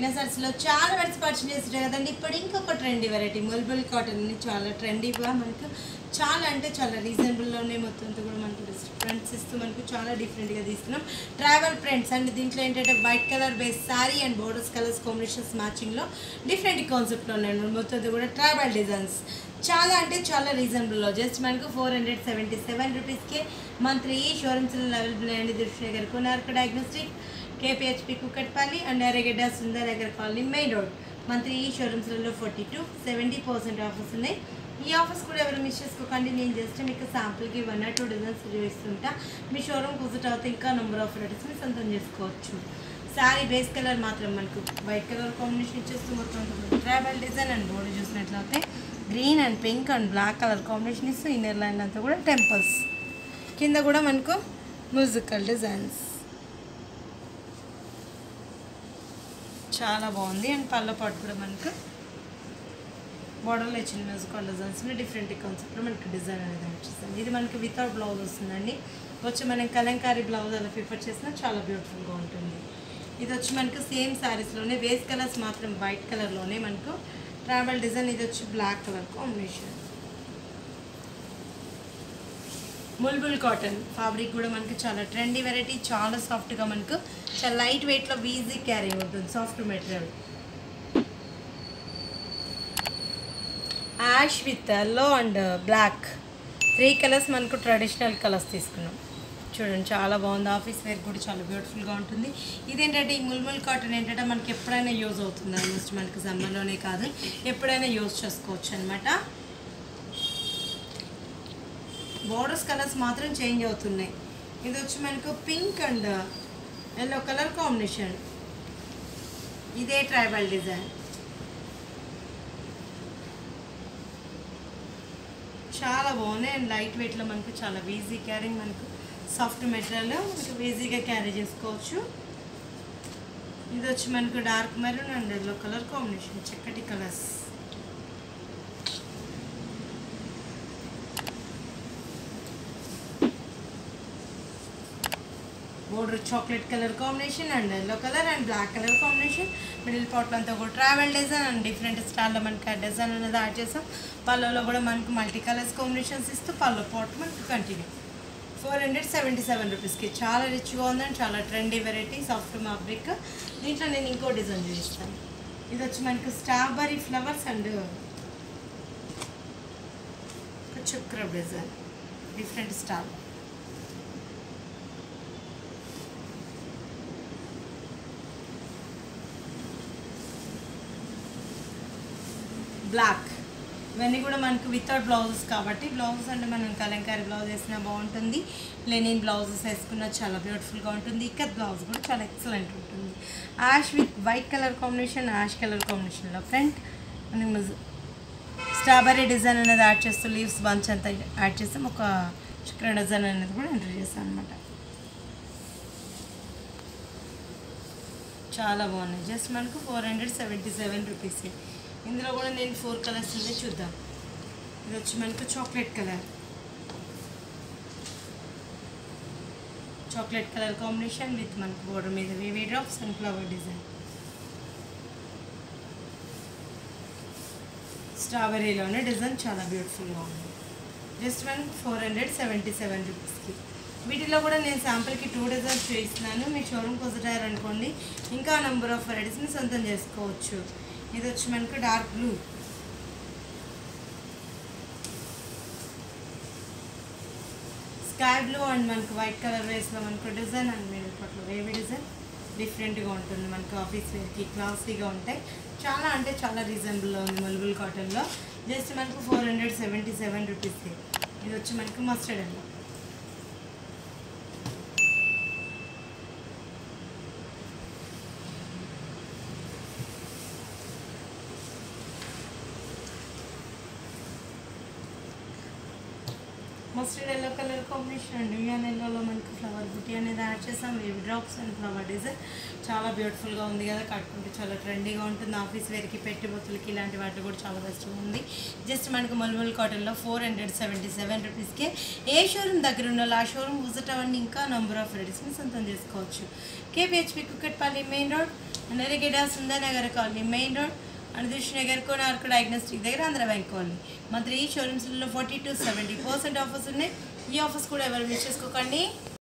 ఇన్న సారీస్లో చాలా varieties purchase చేస్తుంటారు కదండి ఇప్పుడు ఇంకొక ట్రెండీ వెరైటీ ముల్బుల్ కాటన్ అని చాలా ట్రెండీగా మనకు చాలా అంటే చాలా రీజనబుల్లోనే మొత్తం అంతా కూడా మనకు ప్రింట్స్ ఇస్తూ మనకు చాలా డిఫరెంట్గా తీసుకున్నాం ట్రావెల్ ప్రింట్స్ అండ్ దీంట్లో ఏంటంటే white colour base sari and borders colours combinations మ్యాచింగ్లో డిఫరెంట్ కాన్సెప్ట్లో ఉన్నాయి మొత్తం అంతా కూడా ట్రావెల్ డిజైన్స్ చాలా అంటే చాలా రీజనబుల్లో జస్ట్ మనకు ఫోర్ హండ్రెడ్ సెవెంటీ సెవెన్ రూపీస్కే మంత్లీ షోరూమ్స్లో అవైలబుల్ అయ్యండి దృష్టి గారు Konark diagnostic KPHP Kukatpally and Erragadda Sundar Nagar colony main road monthly ఈ షోరూమ్స్లలో forty to seventy percent offers ఉన్నాయి ఈ ఆఫర్స్ కూడా ఎవరు మిస్ చేసుకోకండి నేను జస్ట్ మీకు శాంపుల్కి వన్ ఆర్ టూ డిజైన్స్ చూపిస్తుంటా మీ షోరూమ్ విజిట్ అవుతే ఇంకా నెంబర్ ఆఫ్ వెరైటీస్ మీరు సొంతం చేసుకోవచ్చు శారీ బేస్ కలర్ మాత్రం మనకు వైట్ కలర్ కాంబినేషన్ ఇచ్చేస్తూ మొత్తం ట్రావెల్ డిజైన్ అండ్ బోర్డు చూసినట్లయితే green and pink and black colour combination ఇస్తూ ఇన్నర్ లైన్ అంతా కూడా టెంపుల్స్ కింద కూడా మనకు మ్యూజికల్ డిజైన్స్ చాలా బాగుంది అండ్ పళ్ళ పాటు కూడా మనకు బోర్డర్లో ఇచ్చిన మ్యూజికల్ డిజైన్స్ డిఫరెంట్ కాన్సెప్ట్లో మనకి డిజైన్ అనేది వచ్చేస్తుంది ఇది మనకి వితౌట్ బ్లౌజ్ వస్తుందండి వచ్చి మనం కలంకారీ బ్లౌజ్ అలా ప్రిఫర్ చేసినా చాలా బ్యూటిఫుల్గా ఉంటుంది ఇది వచ్చి మనకు సేమ్ శారీస్లోనే వేస్ కలర్స్ మాత్రం వైట్ కలర్లోనే మనకు ట్రావెల్ డిజైన్ ఇది వచ్చి బ్లాక్ కలర్ కాంబినేషన్ ముల్బుల్ కాటన్ ఫ్యాబ్రిక్ కూడా మనకి చాలా ట్రెండీ వెరైటీ చాలా సాఫ్ట్గా మనకు చాలా లైట్ వెయిట్లో ఈజీ క్యారీ ఉంటుంది soft material ash with yellow and black three colours మనకు ట్రెడిషనల్ కలర్స్ తీసుకున్నాం చూడండి చాలా బాగుంది ఆఫీస్ వేర్ కూడా చాలా బ్యూటిఫుల్గా ఉంటుంది ఇదేంటంటే ఈ ముల్ముల్ కాటన్ ఏంటంటే మనకి ఎప్పుడైనా యూజ్ అవుతుంది ఆల్మోస్ట్ మనకి సమ్మర్లోనే కాదు ఎప్పుడైనా యూజ్ చేసుకోవచ్చు అనమాట బోర్డర్స్ కలర్స్ మాత్రం చేంజ్ అవుతున్నాయి ఇది వచ్చి మనకు pink and yellow colour combination ఇదే ట్రైబల్ డిజైన్ చాలా బాగున్నాయి అండ్ లైట్ వెయిట్లో మనకు చాలా ఈజీ క్యారింగ్ మనకు సాఫ్ట్ మెటీరియల్ మనకు ఈజీగా క్యారీ చేసుకోవచ్చు ఇది వచ్చి మనకు dark maroon and yellow colour combination చక్కటి colours border chocolate colour combination and yellow colour and black colour combination middle పార్ట్లో అంతా కూడా ట్రావెల్ డిజైన్ అండ్ డిఫరెంట్ స్టైల్లో మనకి ఆ డిజైన్ అనేది యాడ్ చేసాం పళ్ళలో కూడా మనకి మల్టీ కలర్స్ కాంబినేషన్స్ ఇస్తూ పళ్ళు పాట్ మనకి continue four hundred seventy seven రూపీస్కి చాలా రిచ్గా ఉందండి చాలా ట్రెండీ వెరైటీ సాఫ్ట్ ఫ్యాబ్రిక్ దీంట్లో నేను ఇంకో డిజైన్ చూపిస్తాను ఇది వచ్చి మనకి స్ట్రాబెరీ ఫ్లవర్స్ అండ్ చుక్ర డిజైన్ డిఫరెంట్ స్టాల్ బ్లాక్ ఇవన్నీ కూడా మనకు వితౌట్ బ్లౌజెస్ కాబట్టి బ్లౌజెస్ అంటే మనం కలంకారీ బ్లౌజ్ వేసినా బాగుంటుంది లెనిన్ బ్లౌజెస్ వేసుకున్నా చాలా బ్యూటిఫుల్గా ఉంటుంది ఇక్కత్ బ్లౌజ్ కూడా చాలా ఎక్సలెంట్ ఉంటుంది ash with white colour combination ash colour కాంబినేషన్లో ఫ్రంట్ మనం స్ట్రాబెరీ డిజైన్ అనేది యాడ్ చేస్తూ లీవ్స్ బంచ్ అంతా యాడ్ చేస్తాం ఒక చికెన్ డిజైన్ అనేది కూడా ఎంటర్ చేస్తాం అనమాట చాలా బాగున్నాయి జస్ట్ మనకు four hundred seventy seven rupees ఇందులో కూడా నేను ఫోర్ కలర్స్ ఉన్నాయి చూద్దాం ఇది వచ్చి మనకు chocolate colour chocolate colour combination with మనకు బోర్డర్ మీద wavy drops and flower design స్ట్రాబెర్రీలోనే డిజైన్ చాలా బ్యూటిఫుల్గా ఉంది just one four hundred seventy seven రూపీస్కి వీటిలో కూడా నేను శాంపుల్కి టూ డిజైన్స్ చూపిస్తున్నాను మీ షోరూమ్కి వదిలారు అనుకోండి ఇంకా నెంబర్ ఆఫ్ వెరైటీస్ని సొంతం చేసుకోవచ్చు ఇది వచ్చి మనకు dark blue sky blue and మనకు వైట్ కలర్ వేస్లో మనకు డిజైన్ అండ్ మీరు ఇప్పట్లో వేవి డిజైన్ డిఫరెంట్గా ఉంటుంది మనకు ఆఫీస్ వేర్కి క్లాసీగా ఉంటాయి చాలా అంటే చాలా రీజనబుల్లో ఉంది మల్బుల్ కాటన్లో జస్ట్ మనకు four hundred seventy seven rupees ఇది వచ్చి మనకు మస్టర్డ్ అండి మస్టర్డ్ ఎల్లో కలర్ కాంబినేషన్ అండి యూఎన్ ఎల్లోలో మనకి ఫ్లవర్ బుట్టి అనేది యాడ్ చేసాం wavy drops and flower design చాలా బ్యూటిఫుల్గా ఉంది కదా కట్టుకుంటే చాలా ట్రెండీగా ఉంటుంది ఆఫీస్ వేర్కి పెట్టిబొత్తులకి ఇలాంటి వాటిలో కూడా చాలా బెస్ట్గా ఉంది జస్ట్ మనకు మల్మల్ కాటన్లో ఫోర్ హండ్రెడ్ సెవెంటీ సెవెన్ రూపీస్కి ఏ షోరూమ్ దగ్గర ఉన్న ఆ షోరూమ్ విజిట్ అవ్వండి ఇంకా నంబర్ ఆఫ్ రెడీస్ని సొంతం చేసుకోవచ్చు కేపీహెచ్పి కుక్కట్పల్లి మెయిన్ రోడ్ నరేగేడ సుందరనగర్ కాలనీ మెయిన్ రోడ్ అనుదృష్టి నగర్ కోనార్క్ డయాగ్నోస్టిక్ దగ్గర ఆంధ్ర బ్యాంక్ కాలనీ మన త్రీ షోరూమ్స్లో forty to seventy percent offers ఉన్నాయి ఈ ఆఫర్స్ కూడా ఎవరు మిస్ చేసుకోకండి